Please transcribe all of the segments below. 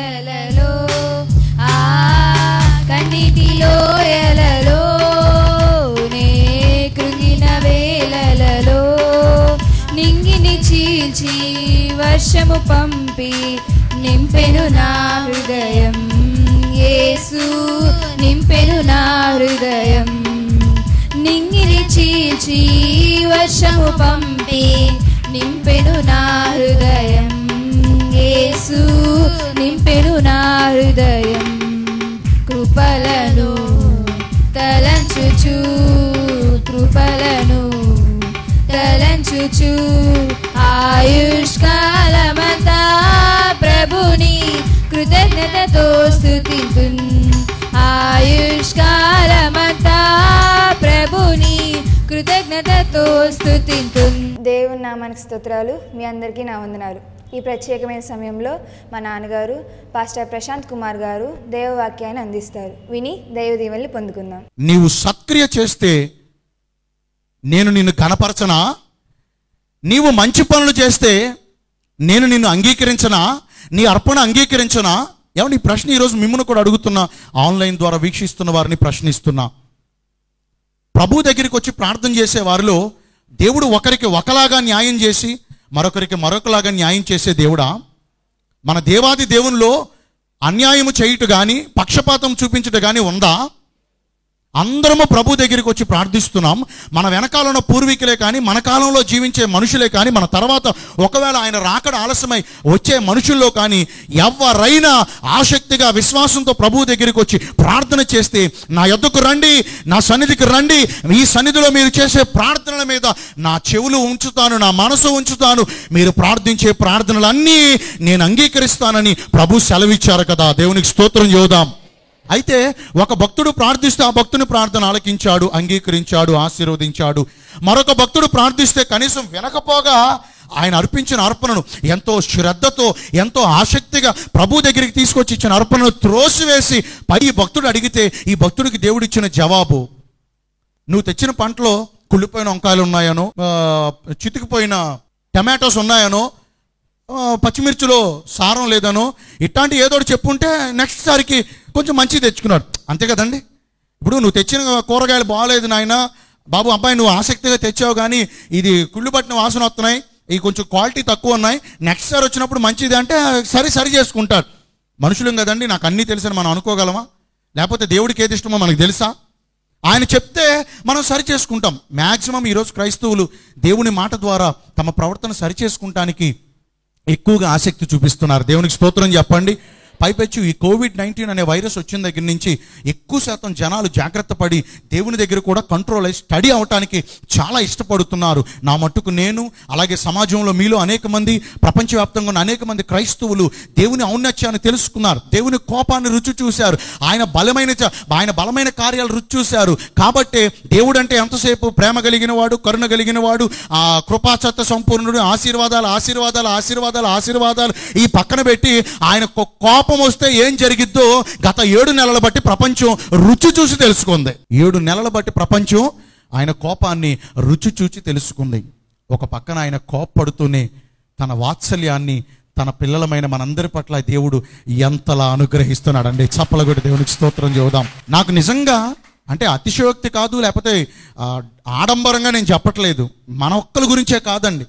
వేలలో ఆ కన్నిటిలో ఎలలో నే కృంగిన వేలలో నింగిని చీల్చి వర్షము పంపి నింపెను నా హృదయం యేసు నింపెను నా హృదయం నింగిని చీల్చి వర్షము పంపి నింపెను నా హృదయం యేసు నింపెను నా హృదయం కృపలను తలంచుచు కృపలను తలంచుచు ఆయుష్కాలమంతా ప్రభుని కృతజ్ఞతతో స్థుతితున్ ఆయుష్కాలమంతా ప్రభుని కృతజ్ఞతతో స్థుతితున్ దేవుని నామానికి స్తోత్రాలు మీ అందరికీ నా వందనాలు ఈ ప్రత్యేకమైన సమయంలో మా నాన్నగారు పాస్టర్ ప్రశాంత్ కుమార్ గారు దేవవాక్యాన్ని అందిస్తారు విని దైవ దీవెనలు పొందుకుందాం నీవు సత్క్రియ చేస్తే నేను నిన్ను కనపరచనా నీవు మంచి పనులు చేస్తే నేను నిన్ను అంగీకరించనా నీ అర్పణ అంగీకరించనా ఏమన్నా ఈ ప్రశ్న ఈరోజు మిమ్మల్ని కూడా అడుగుతున్నా ఆన్లైన్ ద్వారా వీక్షిస్తున్న వారిని ప్రశ్నిస్తున్నా ప్రభు దగ్గరికి వచ్చి ప్రార్థన చేసే వారిలో దేవుడు ఒకరికి ఒకలాగా న్యాయం చేసి మరొకరికి మరొకలాగా న్యాయం చేసే దేవుడా మన దేవాది దేవునిలో అన్యాయము చేయుట కానీ పక్షపాతం చూపించుట కానీ ఉందా అందరము ప్రభు దగ్గరికి వచ్చి ప్రార్థిస్తున్నాం మన వెనకాల ఉన్న పూర్వీకులే కానీ మన కాలంలో జీవించే మనుషులే కానీ మన తర్వాత ఒకవేళ ఆయన రాకడ ఆలస్యమై వచ్చే మనుషుల్లో కానీ ఎవరైనా ఆసక్తిగా విశ్వాసంతో ప్రభు దగ్గరికి వచ్చి ప్రార్థన చేస్తే నా యొద్దకు రండి నా సన్నిధికి రండి ఈ సన్నిధిలో మీరు చేసే ప్రార్థనల మీద నా చెవులు ఉంచుతాను నా మనసు ఉంచుతాను మీరు ప్రార్థించే ప్రార్థనలన్నీ నేను అంగీకరిస్తానని ప్రభు సెలవిచ్చారు కదా దేవునికి స్తోత్రం చూద్దాం అయితే ఒక భక్తుడు ప్రార్థిస్తే ఆ భక్తుని ప్రార్థన ఆలకించాడు అంగీకరించాడు ఆశీర్వదించాడు మరొక భక్తుడు ప్రార్థిస్తే కనీసం వినకపోగా ఆయన అర్పించిన అర్పణను ఎంతో శ్రద్ధతో ఎంతో ఆసక్తిగా ప్రభు దగ్గరికి తీసుకొచ్చి ఇచ్చిన అర్పణను త్రోసివేసి పై ఈ భక్తుడు అడిగితే ఈ భక్తుడికి దేవుడు ఇచ్చిన జవాబు నువ్వు తెచ్చిన పంటలో కుళ్ళిపోయిన వంకాయలు ఉన్నాయనో ఆ, చితికిపోయిన టమాటోస్ ఉన్నాయనో ఆ, పచ్చిమిర్చిలో సారం లేదనో ఇట్లాంటి ఏదో ఒకటి చెప్పుంటే నెక్స్ట్ సారికి కొంచెం మంచి తెచ్చుకున్నాడు అంతే కదండి ఇప్పుడు నువ్వు తెచ్చిన కూరగాయలు బాగాలేదు నాయన బాబు అబ్బాయి నువ్వు ఆసక్తిగా తెచ్చావు కానీ ఇది కుళ్ళు పట్టిన వాసన వస్తున్నాయి ఇవి కొంచెం క్వాలిటీ తక్కువ ఉన్నాయి నెక్స్ట్ సారి వచ్చినప్పుడు మంచిది అంటే సరి సరి చేసుకుంటారు మనుషులం కదండి నాకు అన్నీ తెలుసని మనం అనుకోగలమా లేకపోతే దేవుడికి ఏది ఇష్టమో మనకు తెలుసా ఆయన చెప్తే మనం సరి చేసుకుంటాం మ్యాక్సిమం ఈరోజు క్రైస్తవులు దేవుని మాట ద్వారా తమ ప్రవర్తన సరి చేసుకుంటానికి ఎక్కువగా ఆసక్తి చూపిస్తున్నారు దేవునికి స్తోత్రం చెప్పండి పైపెచ్చు ఈ కోవిడ్ నైన్టీన్ అనే వైరస్ వచ్చిన దగ్గర నుంచి ఎక్కువ శాతం జనాలు జాగ్రత్త పడి దేవుని దగ్గర కూడా కంట్రోల్ అయి స్టడీ అవటానికి చాలా ఇష్టపడుతున్నారు నా మట్టుకు నేను అలాగే సమాజంలో మీలో అనేక మంది ప్రపంచవ్యాప్తంగా ఉన్న అనేక మంది క్రైస్తవులు దేవుని ఔన్నత్యాన్ని తెలుసుకున్నారు దేవుని కోపాన్ని రుచి చూశారు ఆయన బలమైన చ- ఆయన బలమైన కార్యాలు రుచి చూశారు కాబట్టే దేవుడు అంటే ఎంతసేపు ప్రేమ కలిగిన వాడు కరుణ కలిగిన వాడు ఆ కృపాచత్త సంపూర్ణుడు ఆశీర్వాదాలు ఆశీర్వాదాలు ఆశీర్వాదాలు ఆశీర్వాదాలు ఈ పక్కన పెట్టి ఆయన కో- కోపం వస్తే ఏం జరిగిద్దో గత ఏడు నెలల బట్టి ప్రపంచం రుచి చూసి తెలుసుకుంది ఏడు నెలల బట్టి ప్రపంచం ఆయన కోపాన్ని రుచి చూచి తెలుసుకుంది ఒక పక్కన ఆయన కోప్పడుతూనే తన వాత్సల్యాన్ని తన పిల్లలమైన మనందరి పట్ల దేవుడు ఎంతలా అనుగ్రహిస్తున్నాడండి చప్పలగొట్టి దేవునికి స్తోత్రం చూద్దాం నాకు నిజంగా అంటే అతిశయోక్తి కాదు లేకపోతే ఆ, ఆడంబరంగా నేను చెప్పట్లేదు మన ఒక్కరి గురించే కాదండి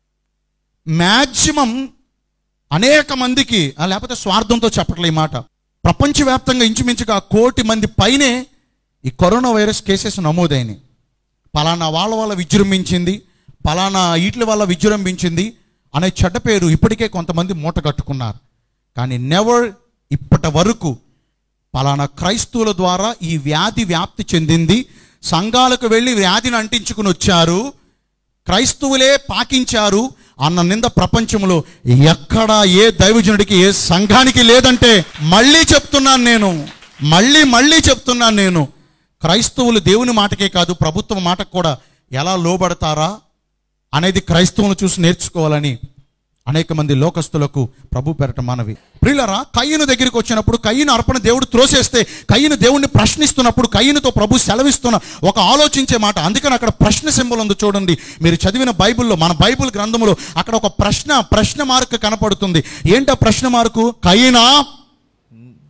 మ్యాక్సిమం అనేక మందికి ఆ, లేకపోతే స్వార్థంతో చెప్పట్లే ఈ మాట ప్రపంచవ్యాప్తంగా ఇంచుమించుగా కోటి మంది పైనే ఈ కరోనా వైరస్ కేసెస్ నమోదైనాయి పలానా వాళ్ళ వల్ల విజృంభించింది పలానా ఈట్ల వల్ల విజృంభించింది అనే చెడ్డ పేరు ఇప్పటికే కొంతమంది మూట కట్టుకున్నారు కానీ నెవర్ ఇప్పటి వరకు పలానా క్రైస్తవుల ద్వారా ఈ వ్యాధి వ్యాప్తి చెందింది సంఘాలకు వెళ్ళి వ్యాధిని అంటించుకుని వచ్చారు క్రైస్తవులే పాకించారు అన్న నింద ప్రపంచంలో ఎక్కడా ఏ దైవజనుడికి ఏ సంఘానికి లేదంటే మళ్ళీ చెప్తున్నాను నేను మళ్ళీ మళ్ళీ చెప్తున్నాను నేను క్రైస్తవులు దేవుని మాటకే కాదు ప్రభుత్వం మాటకు కూడా ఎలా లోబడతారా అనేది క్రైస్తవులను చూసి నేర్చుకోవాలని అనేక మంది లోకస్తులకు ప్రభు పెరట మనవి ప్రియులరా కయ్యను దగ్గరికి వచ్చినప్పుడు కయ్యను అర్పణ దేవుడు త్రోసేస్తే కయ్యను దేవుణ్ణి ప్రశ్నిస్తున్నప్పుడు కయ్యనుతో ప్రభు సెలవిస్తున్న ఒక ఆలోచించే మాట అందుకని అక్కడ ప్రశ్న సింబల్ ఉంది చూడండి మీరు చదివిన బైబిల్లో మన బైబిల్ గ్రంథములో అక్కడ ఒక ప్రశ్న ప్రశ్న మార్క్ కనపడుతుంది ఏంటా ప్రశ్న మార్కు కయ్యనా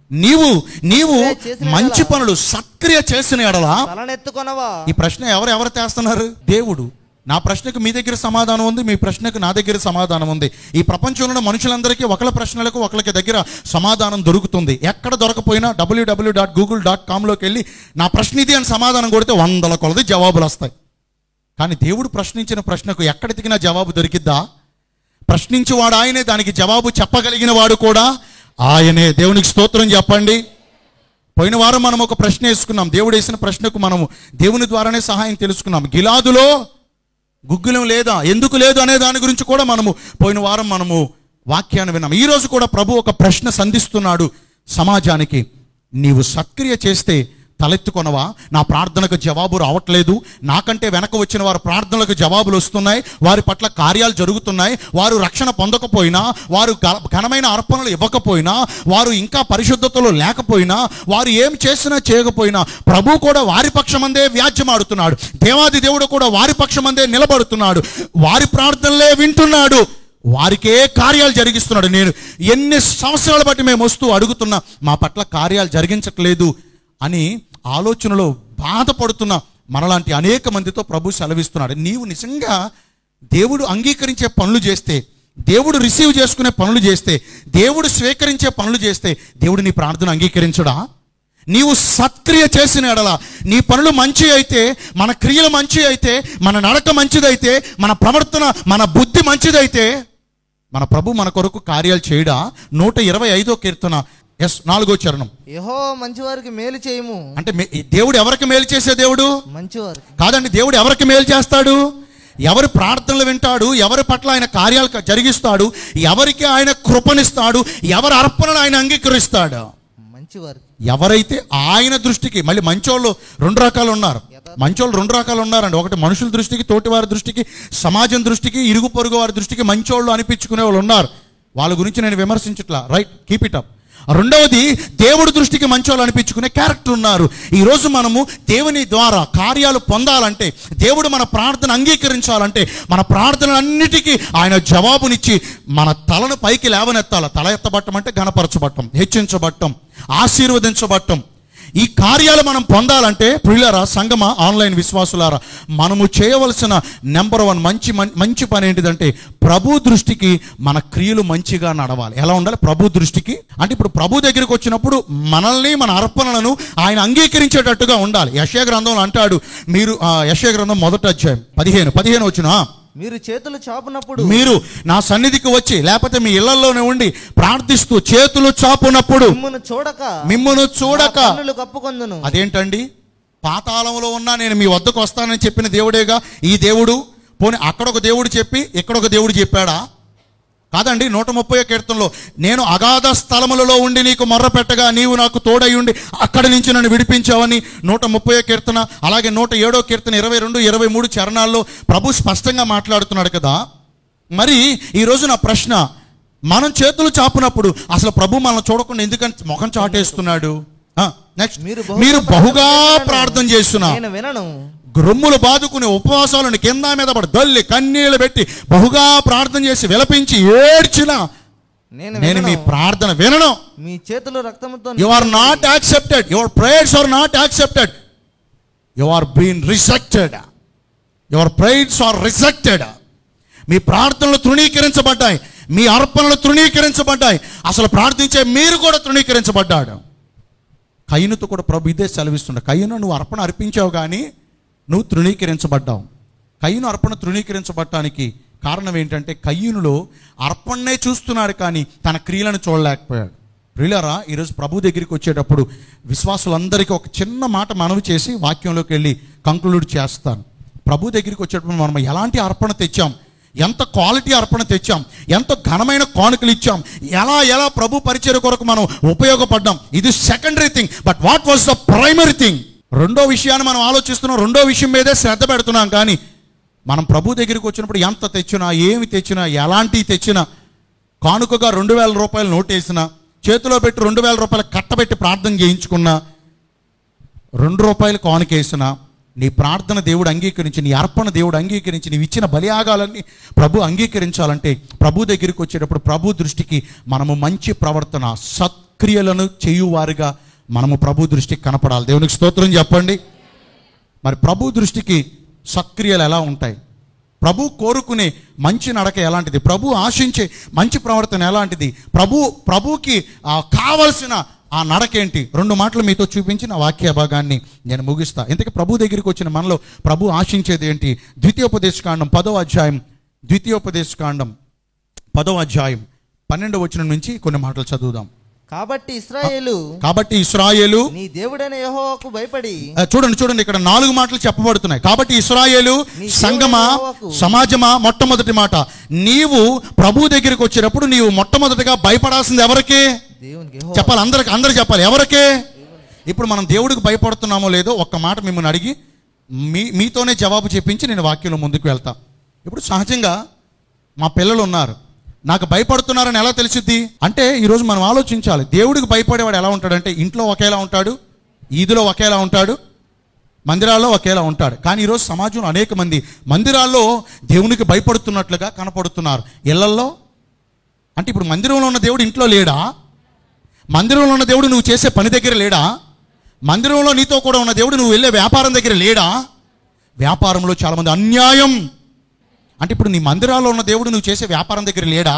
నీవు నీవు సత్క్రియ చేసిన మంచి ఎడల. పనులు సత్క్రియ చేసిన ఎడలా తలనెత్తుకొనవా ఈ ప్రశ్న ఎవరు ఎవరు చేస్తున్నారు దేవుడు నా ప్రశ్నకు మీ దగ్గర సమాధానం ఉంది మీ ప్రశ్నకు నా దగ్గర సమాధానం ఉంది ఈ ప్రపంచంలో ఉన్న మనుషులందరికీ ఒకళ్ళ ప్రశ్నలకు ఒకళ్ళకి దగ్గర సమాధానం దొరుకుతుంది ఎక్కడ దొరకపోయినా డబ్ల్యూడబ్ల్యూ డాట్ గూగుల్ డాట్ కామ్లోకి వెళ్ళి నా ప్రశ్న ఇది అని సమాధానం కొడితే వందల కొలది జవాబులు వస్తాయి కానీ దేవుడు ప్రశ్నించిన ప్రశ్నకు ఎక్కడ ఎతికినా జవాబు దొరికిద్దా ప్రశ్నించేవాడు ఆయనే దానికి జవాబు చెప్పగలిగిన వాడు కూడా ఆయనే దేవునికి స్తోత్రం చెప్పండి పోయిన వారం మనం ఒక ప్రశ్న వేసుకున్నాం దేవుడు వేసిన ప్రశ్నకు మనము దేవుని ద్వారానే సహాయం తెలుసుకున్నాం గిలాదులో గుగ్గులం లేదా ఎందుకు లేదు అనే దాని గురించి కూడా మనము పోయిన వారం మనము వాక్యాన్ని విన్నాం ఈ రోజు కూడా ప్రభు ఒక ప్రశ్న సంధిస్తున్నాడు సమాజానికి నీవు సత్క్రియ చేస్తే తలెత్తుకొనవా నా ప్రార్థనకు జవాబు రావట్లేదు నాకంటే వెనక వచ్చిన వారి ప్రార్థనలకు జవాబులు వస్తున్నాయి వారి పట్ల కార్యాలు జరుగుతున్నాయి వారు రక్షణ పొందకపోయినా వారు గ- ఘనమైన అర్పణలు ఇవ్వకపోయినా వారు ఇంకా పరిశుద్ధతలో లేకపోయినా వారు ఏం చేసినా చేయకపోయినా ప్రభు కూడా వారి పక్షమందే వ్యాజ్యమాడుతున్నాడు దేవాది దేవుడు కూడా వారి పక్షమందే నిలబడుతున్నాడు వారి ప్రార్థనలే వింటున్నాడు వారికే కార్యాలు జరిగిస్తున్నాడు నేను ఎన్ని సంవత్సరాల బట్టి మేము వస్తూ అడుగుతున్నా మా పట్ల కార్యాలు జరిగించట్లేదు అని ఆలోచనలో బాధపడుతున్న మనలాంటి అనేక మందితో ప్రభు సెలవిస్తున్నాడు నీవు నిజంగా దేవుడు అంగీకరించే పనులు చేస్తే దేవుడు రిసీవ్ చేసుకునే పనులు చేస్తే దేవుడు స్వీకరించే పనులు చేస్తే దేవుడు నీ ప్రార్థన అంగీకరించడా నీవు సత్క్రియ చేసిన ఎడల నీ పనులు మంచి అయితే మన క్రియలు మంచి అయితే మన నడక మంచిదైతే మన ప్రవర్తన మన బుద్ధి మంచిదైతే మన ప్రభు మన కొరకు కార్యాలు చేయడా నూట ఇరవై ఐదో కీర్తన ఎస్ నాలుగో చరణం యహో మంచివారికి మేలు చేయము అంటే మే- దేవుడు ఎవరికి మేలు చేసే దేవుడు మంచివారికి కాదండి దేవుడు ఎవరికి మేలు చేస్తాడు ఎవరి ప్రార్థనలు వింటాడు ఎవరి పట్ల ఆయన కార్యాలు క- జరిగిస్తాడు ఎవరికి ఆయన కృపనిస్తాడు ఎవరి అర్పణను ఆయన అంగీకరిస్తాడు మంచివారికి ఎవరైతే ఆయన దృష్టికి మళ్ళీ మంచోళ్ళు రెండు రకాలు ఉన్నారు మంచోళ్ళు రెండు రకాలు ఉన్నారండి ఒకటి మనుషుల దృష్టికి తోటి వారి దృష్టికి సమాజం దృష్టికి ఇరుగు పొరుగు వారి దృష్టికి మంచోళ్ళు అనిపించుకునే వాళ్ళు ఉన్నారు వాళ్ళ గురించి నేను విమర్శించట్లా రైట్ కీప్ ఇట్ అప్ రెండవది దేవుడి దృష్టికి మంచోళ్ళు అనిపించుకునే క్యారెక్టర్ ఉన్నారు ఈ రోజు మనము దేవుని ద్వారా కార్యాలు పొందాలంటే దేవుడు మన ప్రార్థన అంగీకరించాలంటే మన ప్రార్థనలన్నిటికీ ఆయన జవాబునిచ్చి మన తలను పైకి లేవనెత్తాలి తల ఎత్తబట్టం అంటే ఘనపరచబట్టం హెచ్చించబట్టం ఆశీర్వదించబట్టం ఈ కార్యాలు మనం పొందాలంటే ప్రియులారా సంగమ ఆన్లైన్ విశ్వాసులారా మనము చేయవలసిన నెంబర్ వన్ మంచి మం- మంచి పని ఏంటిదంటే ప్రభు దృష్టికి మన క్రియలు మంచిగా నడవాలి ఎలా ఉండాలి ప్రభు దృష్టికి అంటే ఇప్పుడు ప్రభు దగ్గరికి వచ్చినప్పుడు మనల్ని మన అర్పణలను ఆయన అంగీకరించేటట్టుగా ఉండాలి యశయ గ్రంథంలో అంటాడు మీరు ఆ, యెషయా గ్రంథం మొదటి అధ్యాయం పదిహేను పదిహేను వచ్చిన మీరు చేతులు చాపునప్పుడు మీరు నా సన్నిధికి వచ్చి లేకపోతే మీ ఇళ్లలోనే ఉండి ప్రార్థిస్తూ చేతులు చాపునప్పుడు మిమ్మును చూడక మిమ్మును చూడక నా కన్నులు కప్పుకొందును అదేంటండి పాతాళంలో ఉన్నా నేను మీ వద్దకు వస్తానని చెప్పిన దేవుడేగా ఈ దేవుడు పోనీ అక్కడ ఒక దేవుడు చెప్పి ఇక్కడ ఒక దేవుడు చెప్పాడా కాదండి నూట ముప్పై కీర్తనలో నేను అగాధ స్థలములలో ఉండి నీకు మొర్ర పెట్టగా నీవు నాకు తోడై ఉండి అక్కడి నుంచి నన్ను విడిపించావని నూట ముప్పై కీర్తన అలాగే నూట ఏడో కీర్తన ఇరవై రెండు ఇరవై మూడు చరణాల్లో ప్రభు స్పష్టంగా మాట్లాడుతున్నాడు కదా మరి ఈరోజు నా ప్రశ్న మనం చేతులు చాపునప్పుడు అసలు ప్రభు మనల్ని చూడకుండా ఎందుకని ముఖం చాటేస్తున్నాడు నెక్స్ట్ మీరు మీరు బహుగా ప్రార్థన చేస్తున్నా నేను వినను గ్రొమ్ములు బాదుకుని ఉపవాసాలను కింద మీద పడి దల్లి కన్నీళ్లు పెట్టి బహుగా ప్రార్థన చేసి విలపించి ఏడ్చిన నేను నేను మీ వినను ప్రార్థన వినను మీ చేతులు రక్తముతో you are not accepted your prayers are not accepted you are been rejected your prayers are rejected మీ ప్రార్థనలు తృణీకరించబడ్డాయి మీ అర్పణలు తృణీకరించబడ్డాయి అసలు ప్రార్థించే మీరు కూడా తృణీకరించబడ్డాడు కయ్యనుతో కూడా ప్రభు ఇదే సెలవిస్తుండ కయ్యను నువ్వు అర్పణ అర్పించావు కానీ నువ్వు తృణీకరించబడ్డావు కయ్యను అర్పణ తృణీకరించబడటానికి కారణం ఏంటంటే కయ్యనులో అర్పణనే చూస్తున్నాడు కానీ తన క్రియలను చూడలేకపోయాడు ప్రియులారా ఈరోజు ప్రభు దగ్గరికి వచ్చేటప్పుడు విశ్వాసులందరికీ ఒక చిన్న మాట మనవి చేసి వాక్యంలోకి వెళ్ళి కంక్లూడ్ చేస్తాను ప్రభు దగ్గరికి వచ్చేటప్పుడు మనం ఎలాంటి అర్పణ తెచ్చాం ఎంత క్వాలిటీ అర్పణ తెచ్చాం ఎంత ఘనమైన కానుకలు ఇచ్చాం ఎలా ఎలా ప్రభు పరిచయ కొరకు మనం ఉపయోగపడ్డాం ఇది secondary thing but what was the primary thing రెండో విషయాన్ని మనం ఆలోచిస్తున్నాం రెండో విషయం మీదే శ్రద్ధ పెడుతున్నాం కానీ మనం ప్రభు దగ్గరికి వచ్చినప్పుడు ఎంత తెచ్చినా ఏమి తెచ్చినా ఎలాంటివి తెచ్చినా కానుకగా రెండు వేల రూపాయలు నోటేసినా చేతిలో పెట్టి రెండు వేల రూపాయలు కట్టబెట్టి ప్రార్థన చేయించుకున్నా రెండు రూపాయలు కానుకేసిన నీ ప్రార్థన దేవుడు అంగీకరించి నీ అర్పణ దేవుడు అంగీకరించి నీవు ఇచ్చిన బలియాగాలన్నీ ప్రభు అంగీకరించాలంటే ప్రభు దగ్గరికి వచ్చేటప్పుడు ప్రభు దృష్టికి మనము మంచి ప్రవర్తన సత్ సత్క్రియలను చేయువారుగా మనము ప్రభు దృష్టికి కనపడాలి దేవునికి స్తోత్రం చెప్పండి మరి ప్రభు దృష్టికి సత్క్రియలు ఎలా ఉంటాయి ప్రభు కోరుకునే మంచి నడక ఎలాంటిది ప్రభు ఆశించే మంచి ప్రవర్తన ఎలాంటిది ప్రభు ప్రభుకి ఆ, కావలసిన ఆ నడకేంటి రెండు మాటలు మీతో చూపించి నా వాక్య భాగాన్ని నేను ముగిస్తా ఇంతకీ ప్రభు దగ్గరికి వచ్చిన మనలో ప్రభు ఆశించేది ఏంటి ద్వితీయోపదేశకాండం పదో అధ్యాయం ద్వితీయోపదేశకాండం పదో అధ్యాయం పన్నెండవ వచనం నుంచి కొన్ని మాటలు చదువుదాం కాబట్టి ఇస్రాయేలు కాబట్టి ఇస్రాయేలు నీ దేవుడైన యెహోవాకు భయపడి ఆ, చూడండి చూడండి ఇక్కడ నాలుగు మాటలు చెప్పబడుతున్నాయి కాబట్టి ఇస్రాయేలు నీ సంగమా దేవుడైన యెహోవాకు సమాజమా మొట్టమొదటి మాట నీవు ప్రభు దగ్గరికి వచ్చినప్పుడు నీవు మొట్టమొదటిగా భయపడాల్సింది ఎవరికి దేవునికి యెహోవా చెప్పాలి అందరికి అందరు చెప్పాలి ఎవరికి ఇప్పుడు మనం దేవుడికి భయపడుతున్నామో లేదో ఒక్క మాట మిమ్మల్ని అడిగి మీ మీతోనే జవాబు చెప్పించి నేను వాక్యంలో ముందుకు వెళ్తా ఇప్పుడు సహజంగా మా పిల్లలు ఉన్నారు నాకు భయపడుతున్నారని ఎలా తెలిసిద్ది అంటే ఈరోజు మనం ఆలోచించాలి దేవుడికి భయపడేవాడు ఎలా ఉంటాడంటే ఇంట్లో ఒకేలా ఉంటాడు ఈదులో ఒకేలా ఉంటాడు మందిరాల్లో ఒకేలా ఉంటాడు కానీ ఈరోజు సమాజంలో అనేక మంది మందిరాల్లో దేవునికి భయపడుతున్నట్లుగా కనపడుతున్నారు ఇళ్లల్లో అంటే ఇప్పుడు మందిరంలో ఉన్న దేవుడు ఇంట్లో లేడా మందిరంలో ఉన్న దేవుడు నువ్వు చేసే పని దగ్గర లేడా మందిరంలో నీతో కూడా ఉన్న దేవుడు నువ్వు వెళ్ళే వ్యాపారం దగ్గర లేడా వ్యాపారంలో చాలామంది అన్యాయం అంటే ఇప్పుడు నీ మందిరాల్లో ఉన్న దేవుడు నువ్వు చేసే వ్యాపారం దగ్గర లేడా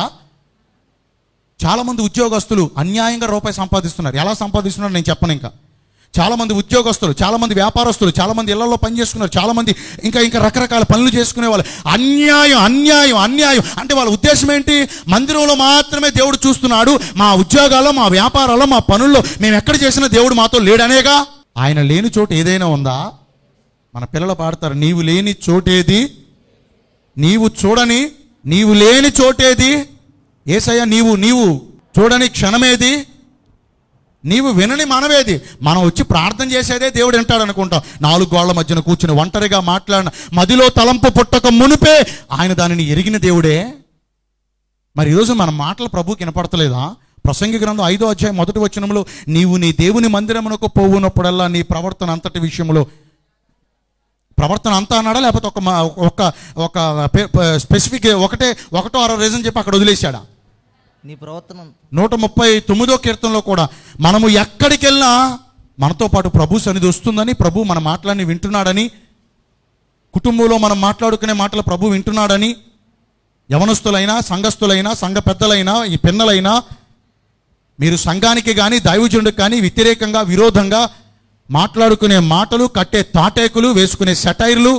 చాలామంది ఉద్యోగస్తులు అన్యాయంగా రూపాయి సంపాదిస్తున్నారు ఎలా సంపాదిస్తున్నారు నేను చెప్పను ఇంకా చాలామంది ఉద్యోగస్తులు చాలామంది వ్యాపారస్తులు చాలామంది ఇళ్లలో పని చేసుకున్నారు చాలామంది ఇంకా ఇంకా రకరకాల పనులు చేసుకునే వాళ్ళు అన్యాయం అన్యాయం అన్యాయం అంటే వాళ్ళ ఉద్దేశం ఏంటి మందిరంలో మాత్రమే దేవుడు చూస్తున్నాడు మా ఉద్యోగాల్లో మా వ్యాపారాల్లో మా పనుల్లో మేము ఎక్కడ చేసినా దేవుడు మాతో లేడనేగా ఆయన లేని చోటు ఏదైనా ఉందా మన పిల్లలు పాడతారు నీవు లేని చోటేది నీవు చూడని నీవు లేని చోటేది ఏసయ్య నీవు నీవు చూడని క్షణమేది నీవు వినని మనమేది మనం వచ్చి ప్రార్థన చేసేదే దేవుడు వింటాడు అనుకుంటాం నాలుగు గోళ్ల మధ్యన కూర్చుని ఒంటరిగా మాట్లాడిన మదిలో తలంపు పుట్టక మునిపే ఆయన దానిని ఎరిగిన దేవుడే మరి ఈరోజు మన మాటలు ప్రభుకి వినపడతలేదా ప్రసంగి గ్రంథం ఐదో అధ్యాయం మొదటి వచనంలో నీవు నీ దేవుని మందిరమునకు పోవునప్పుడల్లా నీ ప్రవర్తన అంతటి విషయంలో ప్రవర్తన అంతా అన్నాడా లేకపోతే ఒక మా- ఒక ఒక స్పెసిఫిక్ ఒకటే ఒకటో అరవై రీజన్ చెప్పి అక్కడ వదిలేశాడా నీ ప్రవర్తన నూట ముప్పై తొమ్మిదో కీర్తనలో కూడా మనము ఎక్కడికి వెళ్ళినా మనతో పాటు ప్రభు సన్నిధి వస్తుందని ప్రభు మన మాటలన్నీ వింటున్నాడని కుటుంబంలో మనం మాట్లాడుకునే మాటలు ప్రభు వింటున్నాడని యవనస్తులైనా సంఘస్థులైనా సంఘ పెద్దలైనా ఈ పిన్నలైనా మీరు సంఘానికి కానీ దైవజనుడికి కానీ వ్యతిరేకంగా విరోధంగా మాట్లాడుకునే మాటలు కట్టే తాటేకులు వేసుకునే సెటైర్లు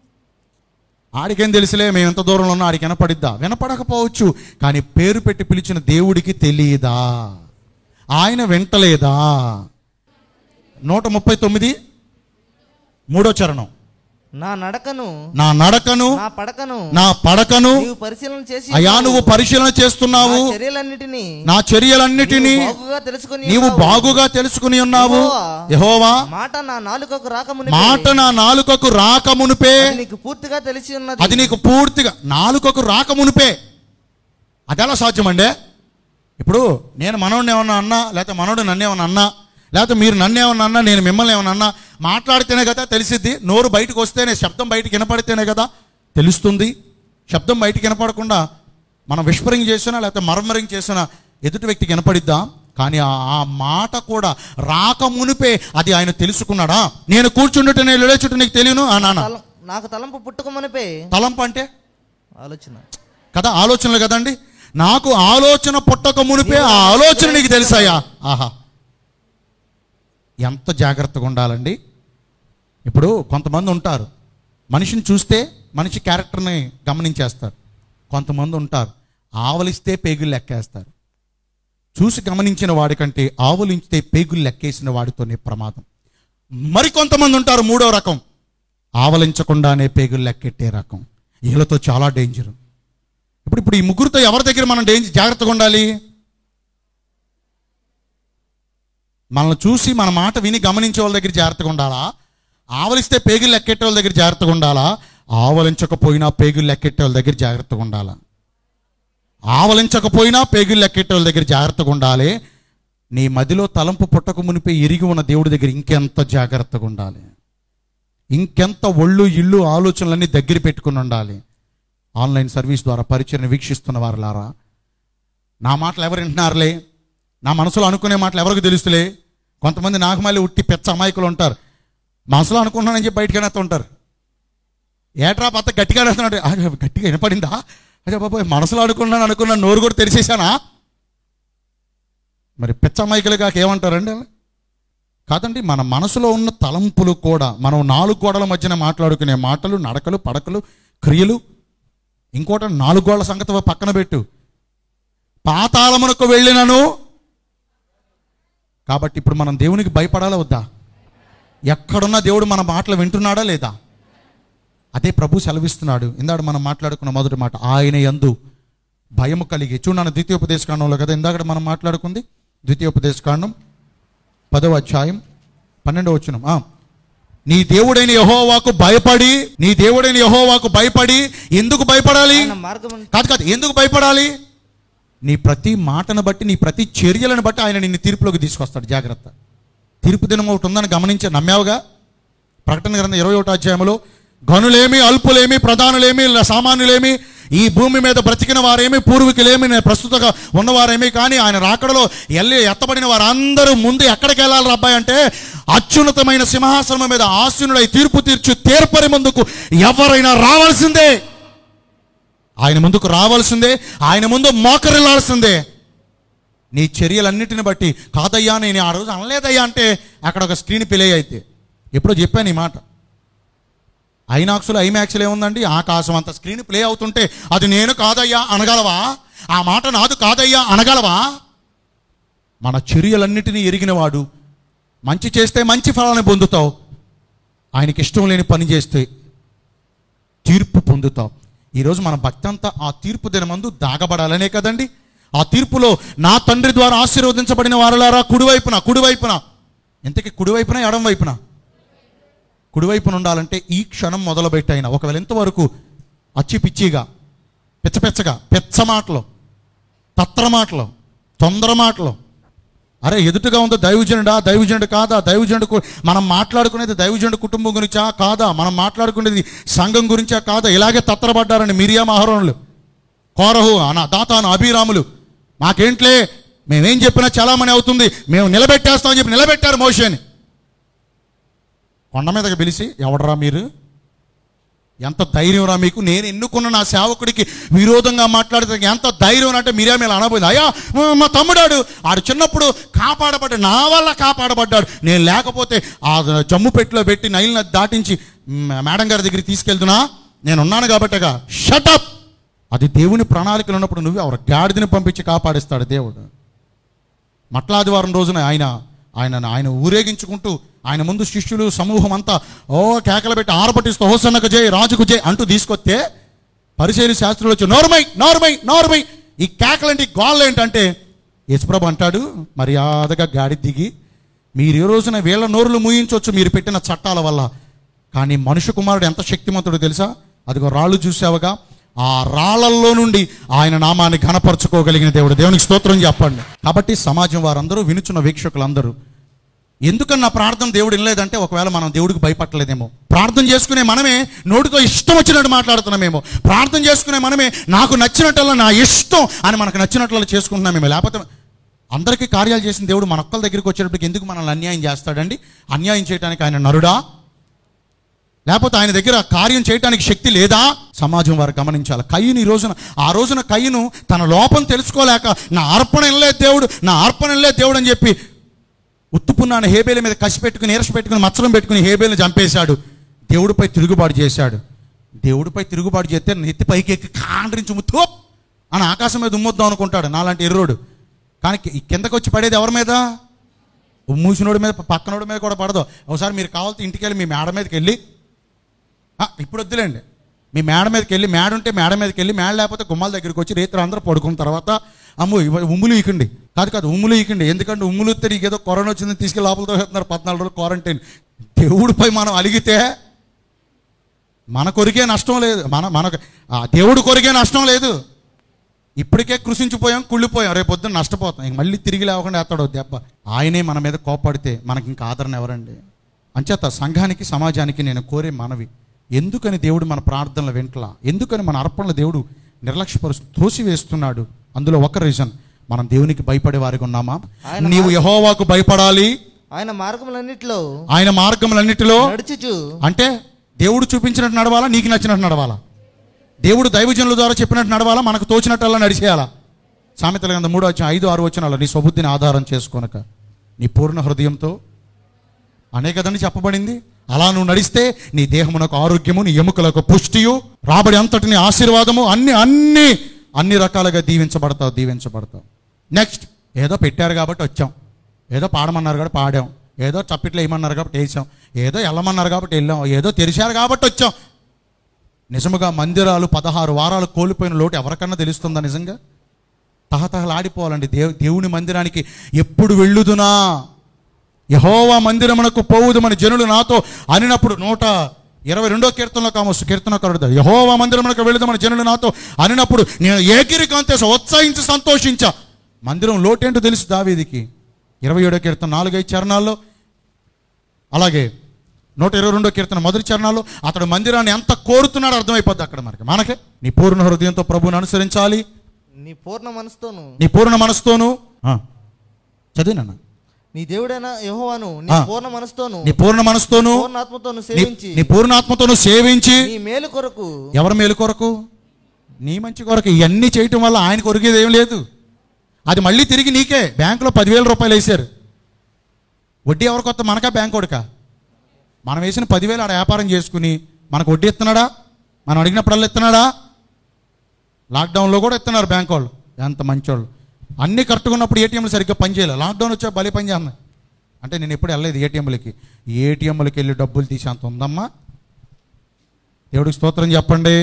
ఆడికేం తెలుసులే మేము ఎంత దూరంలో ఉన్నా ఆడికి వినపడిద్దా వినపడకపోవచ్చు కానీ పేరు పెట్టి పిలిచిన దేవుడికి తెలియదా ఆయన వింటలేదా నూట ముప్పై తొమ్మిది మూడో చరణం నా నడకను నా నడకను నా పడకను నా పడకను నీవు పరిశీలన చేసి అయా నువ్వు పరిశీలన చేస్తున్నావు నా చర్యలన్నిటినీ నా చర్యలన్నిటినీ నీవు బాగుగా తెలుసుకొని నీవు ఉన్నావు. బాగుగా తెలుసుకుని ఉన్నావు యెహోవా, యహోవా మాట నా నాలుకకు రాకముని మాట నా నాలుకకు రాకమునుపే నీకు పూర్తిగా తెలిసి ఉన్నది అది నీకు పూర్తిగా నాలుకకు రాకమునుపే అదెలా సాధ్యమండే ఇప్పుడు నేను మనోడిని ఏమన్నా అన్నా లేకపోతే మనోడు నన్ను ఏమన్నా అన్నా లేకపోతే మీరు నన్ను ఏమన్నా అన్నా నేను మిమ్మల్ని ఏమన్నా అన్నా మాట్లాడితేనే కదా తెలిసిద్ది నోరు బయటకు వస్తేనే శబ్దం బయటకు వినపడితేనే కదా తెలుస్తుంది శబ్దం బయటికి వినపడకుండా మనం విస్పరింగ్ చేసినా లేకపోతే మర్మరింగ్ చేసినా ఎదుటి వ్యక్తికి వినపడిద్దా కానీ ఆ ఆ మాట కూడా రాక మునిపే అది ఆయన తెలుసుకున్నాడా నేను కూర్చుండుట నేను లేచుట నీకు తెలియను ఆ నాన్న తలం- నాకు తలంపు పుట్టుకోమనిపే తలంపు అంటే ఆలోచన కదా ఆలోచనలు కదండి నాకు ఆలోచన పుట్టక మునిపే ఆ ఆలోచన నీకు తెలుసాయా ఆహా ఎంత జాగ్రత్తగా ఉండాలండి ఇప్పుడు కొంతమంది ఉంటారు మనిషిని చూస్తే మనిషి క్యారెక్టర్ని గమనించేస్తారు కొంతమంది ఉంటారు ఆవలిస్తే పేగులు లెక్కేస్తారు చూసి గమనించిన వాడికంటే ఆవలించితే పేగులు లెక్కేసిన వాడితోనే ప్రమాదం మరికొంతమంది ఉంటారు మూడో రకం ఆవలించకుండానే పేగులు లెక్కెట్టే రకం వీళ్ళతో చాలా డేంజర్ ఇప్పుడు ఇప్పుడు ఈ ముగ్గురితో ఎవరి దగ్గర మనం డేంజర్ జాగ్రత్తగా ఉండాలి మనల్ని చూసి మన మాట విని గమనించే వాళ్ళ దగ్గర జాగ్రత్తగా ఉండాలా ఆవలిస్తే పేగులు లెక్కెట్టే వాళ్ళ దగ్గర జాగ్రత్తగా ఉండాలా ఆవలించకపోయినా పేగులు లెక్కెట్టే వాళ్ళ దగ్గర జాగ్రత్తగా ఉండాలా ఆవలించకపోయినా పేగులు లెక్కెట్టే వాళ్ళ దగ్గర జాగ్రత్తగా ఉండాలి నీ మదిలో తలంపు పుట్టక మునిపే ఎరిగి ఉన్న దేవుడి దగ్గర ఇంకెంత జాగ్రత్తగా ఉండాలి ఇంకెంత ఒళ్ళు ఇల్లు ఆలోచనలన్నీ దగ్గర పెట్టుకుని ఉండాలి ఆన్లైన్ సర్వీస్ ద్వారా పరిచయం వీక్షిస్తున్న వారులారా నా మాటలు ఎవరు వింటున్నారులే నా మనసులో అనుకునే మాటలు ఎవరికి తెలుస్తులే కొంతమంది నాకు మళ్ళీ ఉట్టి పెచ్చ అమాయకులు ఉంటారు మనసులో అనుకున్నానని చెప్పి బయటకు అనేస్తూ ఉంటారు ఏట్రా పత్త గట్టిగా అనేస్తున్నాడు "ఆ, గట్టిగా వినపడిందా అదే బాబాయ్ మనసులో అనుకున్నాను అనుకున్నాను నోరు కూడా తెరిచేశానా మరి పిచ్చ అమాయకులు కాక ఏమంటారండి అలా? కాదండి మన మనసులో ఉన్న తలంపులు కూడా మనం నాలుగు గోడల మధ్యన మాట్లాడుకునే మాటలు నడకలు పడకలు క్రియలు ఇంకోటి నాలుగు గోడల సంగతి పక్కన పెట్టు పాతాళమునకు వెళ్ళినను కాబట్టి ఇప్పుడు మనం దేవునికి భయపడాలా వద్దా ఎక్కడున్న దేవుడు మన మాటలు వింటున్నాడా లేదా అదే ప్రభు సెలవిస్తున్నాడు ఇందాక మనం మాట్లాడుకున్న మొదటి మాట ఆయన యందు భయము కలిగి చూడండి ద్వితీయోపదేశకాండంలో కదా ఇందాక మనం మాట్లాడుకుంది ద్వితీయోపదేశకాండం పదవ అధ్యాయం పన్నెండవ వచ్చిన నీ దేవుడైన యహోవాకు భయపడి నీ దేవుడైన యహోవాకు భయపడి ఎందుకు భయపడాలి ఆయన మార్గం కాదు కాదు ఎందుకు భయపడాలి నీ ప్రతి మాటను బట్టి నీ ప్రతి చర్యలను బట్టి ఆయన నిన్ను తీర్పులోకి తీసుకొస్తాడు జాగ్రత్త తీర్పు దినం ఒకటి ఉందని గమనించి నమ్మావుగా ప్రకటన గ్రంథం ఇరవై ఒకటో అధ్యాయంలో గనులేమి అల్పులేమి ప్రధానులేమి ల- సామాన్యులేమి ఈ భూమి మీద బ్రతికిన వారేమి పూర్వీకులేమి నే- ప్రస్తుతగా ఉన్నవారేమి కానీ ఆయన రాకడలో ఎల్లి ఎత్తబడిన వారందరూ ముందు ఎక్కడికి వెళ్ళాలి అబ్బాయి అంటే అత్యున్నతమైన సింహాసనం మీద ఆసీనుడై తీర్పు తీర్చు తీర్పరి ముందుకు ఎవరైనా రావాల్సిందే ఆయన ముందుకు రావాల్సిందే ఆయన ముందు మోకరిల్లాల్సిందే నీ చర్యలన్నిటిని బట్టి కాదయ్యా నేను ఆ రోజు అనలేదయ్యా అంటే అక్కడ ఒక స్క్రీన్ ప్లే అయితే ఎప్పుడో చెప్పాను ఈ మాట ఐనాక్స్లో ఐమాక్స్లో ఏముందండి ఆకాశం అంత స్క్రీన్ ప్లే అవుతుంటే అది నేను కాదయ్యా అనగలవా ఆ మాట నాదు కాదయ్యా అనగలవా మన చర్యలన్నిటినీ ఎరిగినవాడు మంచి చేస్తే మంచి ఫలాన్ని పొందుతావు ఆయనకి ఇష్టం లేని పని చేస్తే తీర్పు పొందుతావు ఈరోజు మన భక్తి అంతా ఆ తీర్పు దినమందు దాగబడాలనే కదండి ఆ తీర్పులో నా తండ్రి ద్వారా ఆశీర్వదించబడిన వారలారా కుడివైపున కుడివైపున ఇంతకీ కుడివైపున ఎడం వైపున కుడివైపున ఉండాలంటే ఈ క్షణం మొదలుపెట్టైన ఒకవేళ ఇంతవరకు అచ్చి పిచ్చిగా పిచ్చపిచ్చగా పెచ్చ మాటలు తత్ర మాటలు తొందర మాటలు అరే ఎదుటగా ఉందో దైవజనుడా దైవజనుడు కాదా దైవజనుడు కు- మనం మాట్లాడుకునేది దైవజనుడు కుటుంబం గురించా కాదా మనం మాట్లాడుకునేది సంఘం గురించా కాదా ఇలాగే తత్తరపడ్డారండి మిరియా మహారోణులు కోరహు అన దాతాను అభిరాములు మాకేంట్లే మేమేం చెప్పినా చలామణి అవుతుంది మేము నిలబెట్టేస్తామని చెప్పి నిలబెట్టారు మోషేని కొండ మీదకి పిలిచి ఎవడరా మీరు ఎంత ధైర్యం రా మీకు నేను ఎన్నుకున్న నా సేవకుడికి విరోధంగా మాట్లాడితే ఎంత ధైర్యం అంటే మీరే మీద అనబోయింది అయ్యా మా తమ్ముడాడు ఆడు చిన్నప్పుడు కాపాడబడ్డాడు నా వల్ల కాపాడబడ్డాడు నేను లేకపోతే ఆ జమ్ము పెట్టిలో పెట్టి నైల్ నది దాటించి మ- మేడం గారి దగ్గరికి తీసుకెళ్తున్నా నేను ఉన్నాను కాబట్టగా షటప్ అది దేవుని ప్రణాళికలు ఉన్నప్పుడు నువ్వు ఎవరు గాడిదని పంపించి కాపాడిస్తాడు దేవుడు మట్లాదివారం రోజున ఆయన ఆయన ఆయన ఊరేగించుకుంటూ ఆయన ముందు శిష్యులు సమూహం అంతా ఓ కేకలు పెట్టి ఆరపట్టిస్తూ హోసన్నకు జై రాజుకు జై అంటూ తీసుకొస్తే పరిశీలి శాస్త్రులు వచ్చి నోర్మై నోర్మై నోర్మై ఈ కేకలేంటి గోళ్ళు ఏంటంటే యశ్ప్రభు అంటాడు మర్యాదగా గాడి దిగి మీరు ఈ రోజున వీళ్ళ నోరులు మూయించవచ్చు మీరు పెట్టిన చట్టాల వల్ల కానీ మనుష్య కుమారుడు ఎంత శక్తిమంతుడు తెలుసా అదిగో రాళ్ళు చూసావుగా ఆ రాళ్లల్లో నుండి ఆయన నామాన్ని ఘనపరచుకోగలిగిన దేవుడు దేవునికి స్తోత్రం చెప్పండి కాబట్టి సమాజం వారందరూ వినుచున్న వీక్షకులందరూ ఎందుకని నా ప్రార్థన దేవుడు వినలేదంటే ఒకవేళ మనం దేవుడికి భయపట్టలేదేమో ప్రార్థన చేసుకునే మనమే నోటితో ఇష్టం వచ్చినట్టు మాట్లాడుతున్నామేమో ప్రార్థన చేసుకునే మనమే నాకు నచ్చినట్ల నా ఇష్టం అని మనకు నచ్చినట్లు చేసుకుంటున్నామేమో లేకపోతే అందరికీ కార్యాలు చేసిన దేవుడు మన ఒక్కల దగ్గరికి వచ్చేటప్పటికి ఎందుకు మనల్ని అన్యాయం చేస్తాడండి అన్యాయం చేయడానికి ఆయన నరుడా లేకపోతే ఆయన దగ్గర కార్యం చేయడానికి శక్తి లేదా సమాజం వారు గమనించాలి కయ్యను ఈ రోజున ఆ రోజున కయ్యను తన లోపం తెలుసుకోలేక నా అర్పణ ఇనలేదు దేవుడు నా అర్పణ ఇనలేదు దేవుడు అని చెప్పి ఉత్తుపున్నాను హేబేల మీద కసి పెట్టుకుని నీరస పెట్టుకుని మచ్చరం పెట్టుకుని హేబేలను చంపేశాడు దేవుడిపై తిరుగుబాటు చేశాడు దేవుడిపై తిరుగుబాటు చేస్తే నెత్తి పైకి ఎక్కి కాండ్రించి ముత్తు అని ఆకాశం మీద ఉమ్మొద్దాం అనుకుంటాడు నాలాంటి ఎర్రోడు కానీ కి- కిందకు వచ్చి పడేది ఎవరి మీద మూసినోడి మీద పక్కనోడి మీద కూడా పడదు ఒకసారి మీరు కావాలంటే ఇంటికి వెళ్ళి మీ మేడ మీదకి వెళ్ళి ఆ, ఇప్పుడు వద్దులేండి మీ మేడ మీదకి వెళ్ళి మేడ ఉంటే మేడ మీదకి వెళ్ళి మేడ లేకపోతే గుమ్మాల దగ్గరికి వచ్చి రేత్రి అందరూ పడుకున్న తర్వాత అమ్మో ఇవ- ఉమ్ములు ఈకండి కాదు కాదు ఉమ్ములు ఈకండి ఎందుకంటే ఉమ్ములు ఇస్తే నీకు ఏదో కరోనా వచ్చిందని తీసుకెళ్ళి లోపలతో వెళ్తున్నారు పద్నాలుగు రోజులు క్వారంటైన్ దేవుడిపై మనం అలిగితే మన కొరికే నష్టం లేదు మన మనకు ఆ దేవుడు కొరికే నష్టం లేదు ఇప్పటికే కృషించిపోయాం కుళ్ళిపోయాం రేపు పొద్దున్న నష్టపోతాం ఇంక మళ్ళీ తిరిగి లేకుండా వేస్తాడు దెబ్బ ఆయనే మన మీద కోపడితే మనకి ఇంకా ఆదరణ ఎవరండి అంచేత సంఘానికి సమాజానికి నేను కోరే మనవి ఎందుకని దేవుడు మన ప్రార్థనలు వెంటలా ఎందుకని మన అర్పణలు దేవుడు నిర్లక్ష్యపరుస్తూ త్రోసివేస్తున్నాడు అందులో ఒక రీజన్ మనం దేవునికి భయపడే వారికి ఉన్నామా ఆయన నీవు యహోవాకు భయపడాలి ఆయన మార్గములన్నిటిలో ఆయన మార్గములన్నిటిలో నడుచుచు అంటే దేవుడు చూపించినట్టు నడవాలా నీకు నచ్చినట్టు నడవాలా దేవుడు దైవజనుల ద్వారా చెప్పినట్టు నడవాలా మనకు తోచినట్టల్లా నడిచేయాలా సామెతల గ్రంథం మూడో వచ్చిన ఐదు ఆరు వచ్చినాలు నీ స్వబుద్ధిని ఆధారం చేసుకోనక నీ పూర్ణ హృదయంతో అనే కదండి చెప్పబడింది అలా నువ్వు నడిస్తే నీ దేహమునకు ఆరోగ్యము నీ ఎముకలకు పుష్టియు రాబడి అంతటిని ఆశీర్వాదము అన్ని అన్ని అన్ని రకాలుగా దీవించబడతావు దీవించబడతావు నెక్స్ట్ ఏదో పెట్టారు కాబట్టి వచ్చాం ఏదో పాడమన్నారు కాబట్టి పాడాం ఏదో చప్పిట్లు వేయమన్నారు కాబట్టి వేసాం ఏదో వెళ్ళమన్నారు కాబట్టి వెళ్ళాం ఏదో తెరిచారు కాబట్టి వచ్చాం నిజముగా మందిరాలు పదహారు వారాలు కోల్పోయిన లోటు ఎవరికన్నా తెలుస్తుందా నిజంగా తహతహలాడిపోవాలండి దేవు దేవుని మందిరానికి ఎప్పుడు వెళ్ళుదునా యహోవా మందిరమునకు పోవుదు మన జనులు నాతో అనినప్పుడు నూట ఇరవై రెండో కీర్తనలో కావచ్చు కీర్తనకరుడు యహోవా మందిరమునకు వెళుదు మన జనులు నాతో అనినప్పుడు నేను ఏకిరి కాంతేస ఉత్సాహించి సంతోషించా మందిరం లోటేంటో తెలుసు దావీదికి ఇరవై ఏడో కీర్తన నాలుగైదు చరణాల్లో అలాగే నూట ఇరవై రెండో కీర్తన మొదటి చరణాల్లో అతడు మందిరాన్ని ఎంత కోరుతున్నాడో అర్థమైపోద్ది అక్కడ మనకి మనకే నీ పూర్ణ హృదయంతో ప్రభువుని అనుసరించాలి నీ పూర్ణ మనసుతోను నీ పూర్ణ మనసుతోను చదివినా నీ దేవుడైన యెహోవాను నీ ఆ. పూర్ణ మనసుతోను నీ పూర్ణ మనసుతోను పూర్ణాత్మతోను నీ- సేవించి నీ పూర్ణాత్మతోను సేవించి నీ మేలు కొరకు ఎవరి మేలు కొరకు నీ మంచి కొరకు ఇవన్నీ చేయటం వల్ల ఆయన కొరికేది ఏం లేదు అది మళ్ళీ తిరిగి నీకే బ్యాంకులో పదివేల రూపాయలు వేశారు వడ్డీ ఎవరికి వస్తా మనకా బ్యాంక్ కొడుక మనం వేసిన పదివేలు ఆడ వ్యాపారం చేసుకుని మనకు వడ్డీ ఇస్తున్నాడా మనం అడిగినప్పుడల్లా ఇస్తున్నాడా లాక్డౌన్లో కూడా ఇస్తున్నారు బ్యాంక్ వాళ్ళు ఎంత మంచోళ్ళు అన్నీ కరెక్ట్గా ఉన్నప్పుడు ఏటీఎంలు సరిగ్గా పనిచేయాలి లాక్డౌన్ వచ్చా భలే పని చేస్తున్నాయి అంటే నేను ఎప్పుడు వెళ్ళలేదు ఏటీఎంలకి ఏటీఎంలకి వెళ్ళి డబ్బులు తీసే అంత ఉందమ్మా దేవుడికి స్తోత్రం చెప్పండి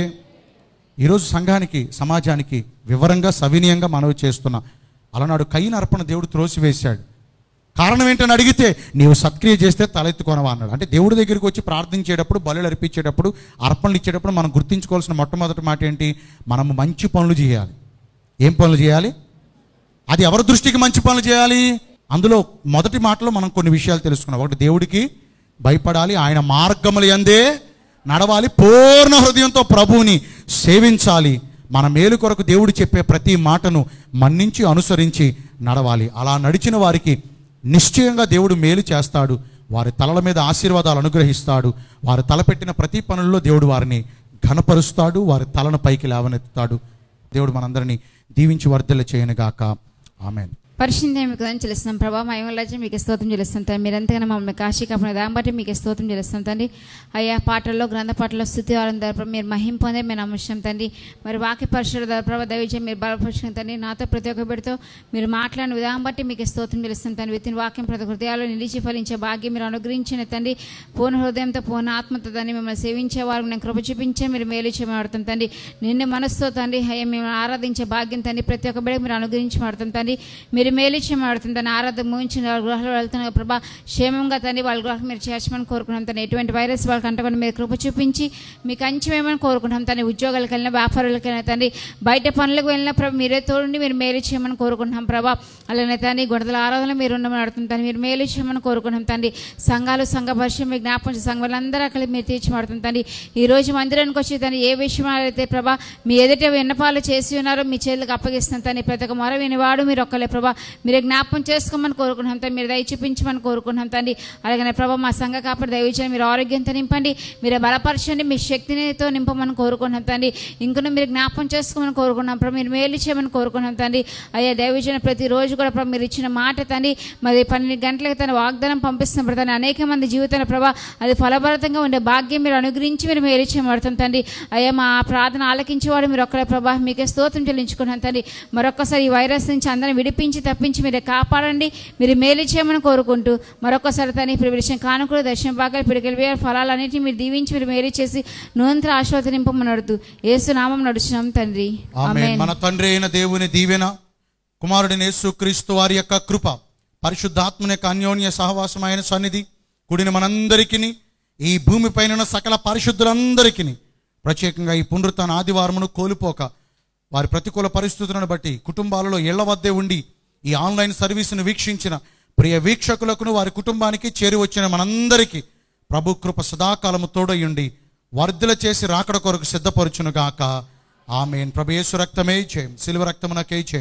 ఈరోజు సంఘానికి సమాజానికి వివరంగా సవినయంగా మనవి చేస్తున్నా అలనాడు కయ్యన అర్పణ దేవుడు త్రోసివేశాడు కారణం ఏంటని అడిగితే నీవు సత్క్రియ చేస్తే తలెత్తుకొనవా అన్నాడు అంటే దేవుడి దగ్గరికి వచ్చి ప్రార్థించేటప్పుడు బలులు అర్పించేటప్పుడు అర్పణలు ఇచ్చేటప్పుడు మనం గుర్తించుకోవాల్సిన మొట్టమొదటి మాట ఏంటి మనము మంచి పనులు చేయాలి ఏం పనులు చేయాలి అది ఎవరి దృష్టికి మంచి పనులు చేయాలి అందులో మొదటి మాటలో మనం కొన్ని విషయాలు తెలుసుకున్నాం ఒకటి దేవుడికి భయపడాలి ఆయన మార్గములు ఎందే నడవాలి పూర్ణ హృదయంతో ప్రభువుని సేవించాలి మన మేలు కొరకు దేవుడు చెప్పే ప్రతి మాటను మన్నించి అనుసరించి నడవాలి అలా నడిచిన వారికి నిశ్చయంగా దేవుడు మేలు చేస్తాడు వారి తలల మీద ఆశీర్వాదాలు అనుగ్రహిస్తాడు వారు తలపెట్టిన ప్రతి పనుల్లో దేవుడు వారిని ఘనపరుస్తాడు వారి తలను పైకి లేవనెత్తుతాడు దేవుడు మనందరినీ దీవించి వర్ధల చేయనుగాక ఆమెన్ పరిశుద్ధం మీకు అని చెల్లిస్తున్నాం ప్రభా మహిమలాజం మీకు స్తోత్రం చెల్లిస్తాం తండ్రి మీరు ఎంతగానో మమ్మల్ని కాశీ కాపాడిన దాన్ని బట్టి మీకు స్తోత్రం చెల్లిస్తాం తండ్రి అయ్యా పాటల్లో గ్రంథ పాటల్లో స్థుతి వారం ద్వారా మీరు మహిం పొందే మేము నమ్ముతాం తండ్రి మరి వాక్య పరిశుద్ధ ద్వారా ప్రభావ దయచేసి మీరు బలపరుచుకుని తండ్రి నాతో ప్రతి ఒక్క బిడ్డతో మీరు మాట్లాడిన విధానం బట్టి మీకు స్తోత్రం చెల్లిస్తాం తండ్రి విత్తిన వాక్యం ప్రతి హృదయాల్లో నిలిచి ఫలించే భాగ్యం మీరు అనుగ్రహించిన తండ్రి పూర్ణ హృదయంతో పూర్ణ ఆత్మతో తండ్రి మిమ్మల్ని సేవించే వారు నేను కృప చూపించే మీరు మేలు చేయబడతాం తండ్రి నిన్ను మనసుతో తండ్రి అయ్యా మేము ఆరాధించే భాగ్యం తండ్రి ప్రతి ఒక్క బిడ్డకు మీరు అనుగ్రహించి మాడుతాం తండ్రి మీరు మేలు చేయబడుతుంది తండ్రి ఆరాధన ముగించిన వాళ్ళ గృహాలు వెళ్తున్న ప్రభా క్షేమంగా తండ్రి వాళ్ళ గృహాలు మీరు చేర్చమని కోరుకున్నాం తండ్రి ఎటువంటి వైరస్ వాళ్ళకి అంటకుండా మీరు కృప చూపించి మీకు అంచమేమని కోరుకుంటాం తండ్రి ఉద్యోగాలకు వెళ్ళిన వ్యాపారాలకు వెళ్ళిన తండ్రి బయట పనులకు వెళ్ళిన ప్రభా మీరే తోడుండి మీరు మేలు చేయమని కోరుకుంటున్నాం ప్రభా అలానే తండ్రి గొడవల ఆరాధన మీరు ఉండమని అడుగుతుంది తండ్రి మీరు మేలు చేయమని కోరుకుంటున్నాం తండ్రి సంఘాలు సంఘ పరిచయం మీ జ్ఞాపకం సంఘాలందరూ అక్కడ మీరు తీర్చిమాడుతుంది తండ్రి ఈ రోజు మందిరానికి వచ్చి తండ్రి ఏ విషయం అయితే ప్రభా మీ ఎదుట విన్నపాలు చేసి ఉన్నారో మీ చేతులకు అప్పగిస్తాను తండ్రి ప్రతి ఒక్క మొర వినివాడు మీరు ఒక్కలే ప్రభా మీరు జ్ఞాపకం చేసుకోమని కోరుకుంటున్నాం తండ్రి మీరు దయ చూపించమని కోరుకుంటున్నాం తండ్రి అలాగనే ప్రభా మా సంఘ కాపాడు దయచేసి మీరు ఆరోగ్యంతో నింపండి మీరు బలపరచండి మీ శక్తినితో నింపమని కోరుకుంటున్నాం తండ్రి ఇంకను మీరు జ్ఞాపకం చేసుకోమని కోరుకుంటున్నాం ప్రభా మీరు మేలు చేయమని కోరుకుంటున్నాం తండ్రి అయ్యా దైవజన ప్రతిరోజు కూడా ప్రభా మీరు ఇచ్చిన మాట తండ్రి మరి పన్నెండు గంటలకు తన వాగ్దానం పంపిస్తున్నప్పుడు తన అనేక మంది జీవితాల ప్రభా అది ఫలభరితంగా ఉండే భాగ్యం మీరు అనుగ్రహించి మీరు మేలు చేయబడుతుంది తండ్రి అయ్యా మా ప్రార్థన ఆలకించేవాడు మీరు ఒక్కడే ప్రభా మీకే స్తోత్రం చెల్లించుకున్నాను తండ్రి మరొకసారి ఈ వైరస్ నుంచి అందరిని విడిపించి తప్పించి మీరే కాపాడండి మీరు మేలు చేయమని కోరుకుంటూ మరొకసారి తన ఇప్పుడు విషయం కానుకలు దర్శనం భాగాలు పిడికలు ఫలాలన్నింటినీ మీరు దీవించి మీరు మేలు చేసి నూనె ఆశ్వాస నింపమని అడుగుతూ ఏసు నామం నడుచున్నాం తండ్రి ఆమె ఆమేన్. మన తండ్రి అయిన దేవుని దీవెన కుమారుడిని యేసుక్రీస్తు వారి యొక్క కృప పరిశుద్ధాత్మని యొక్క అన్యోన్య సహవాసమైన సన్నిధి కూడిన మనందరికీ ఈ భూమిపైన ఉన్న సకల పరిశుద్ధులందరికీ ప్రత్యేకంగా ఈ పునరుత్న ఆదివారమును కోల్పోక వారి ప్రతికూల పరిస్థితులను బట్టి కుటుంబాలలో ఇళ్ల వద్దే ఉండి ఈ ఆన్లైన్ సర్వీసును వీక్షించిన ప్రియ వీక్షకులకును వారి కుటుంబానికి చేరి వచ్చిన మనందరికీ ప్రభు కృప సదాకాలము తోడయుండి వర్ధల చేసి రాకడ కొరకు సిద్ధపరచునుగాక ఆమెన్ ప్రభు యేసు రక్తమే చేయం సిలువ రక్తమునకే చేయం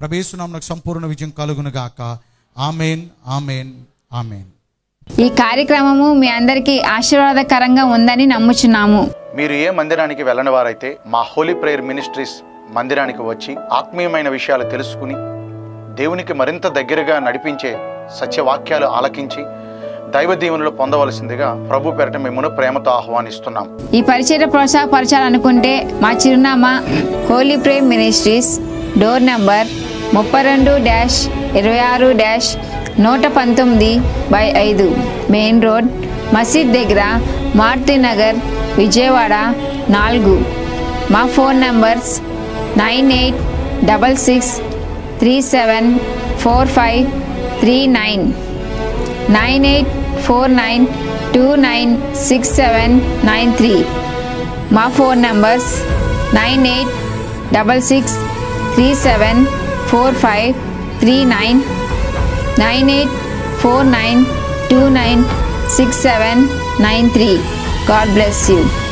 ప్రభేసునామకు సంపూర్ణ విజయం కలుగును గాక ఆమెన్ ఆమెన్ ఆమెన్ ఈ కార్యక్రమము మీ అందరికీ ఆశీర్వాదకరంగా ఉందని నమ్ముచున్నాము మీరు ఏ మందిరానికి వెళ్ళని వారైతే మా హోలీ ప్రేయర్ మినిస్ట్రీస్ మందిరానికి వచ్చి ఆత్మీయమైన విషయాలు తెలుసుకుని దేవునికి మరింత దగ్గరగా నడిపించే సత్యవాక్యాలు ఆలకించి దైవ దీవెనలు పొందవలసిందిగా ప్రభు పేరట మిమ్మల్ని ప్రేమతో ఆహ్వానిస్తున్నాం ఈ పరిచయ ప్రోత్సాహపరచాలనుకుంటే మా చిరునామా holy Prem ministries door number ముప్పై రెండు డ్యాష్ ఇరవై ఆరు డ్యాష్ నూట పంతొమ్మిది బై ఐదు మెయిన్ రోడ్ మసీద్ దగ్గర మారుతి నగర్ విజయవాడ నాలుగు మా phone numbers nine eight double six three seven four five three nine nine eight four nine two nine six seven nine three మా phone numbers nine eight double six three seven four five three nine nine eight four nine two nine six seven nine three God bless you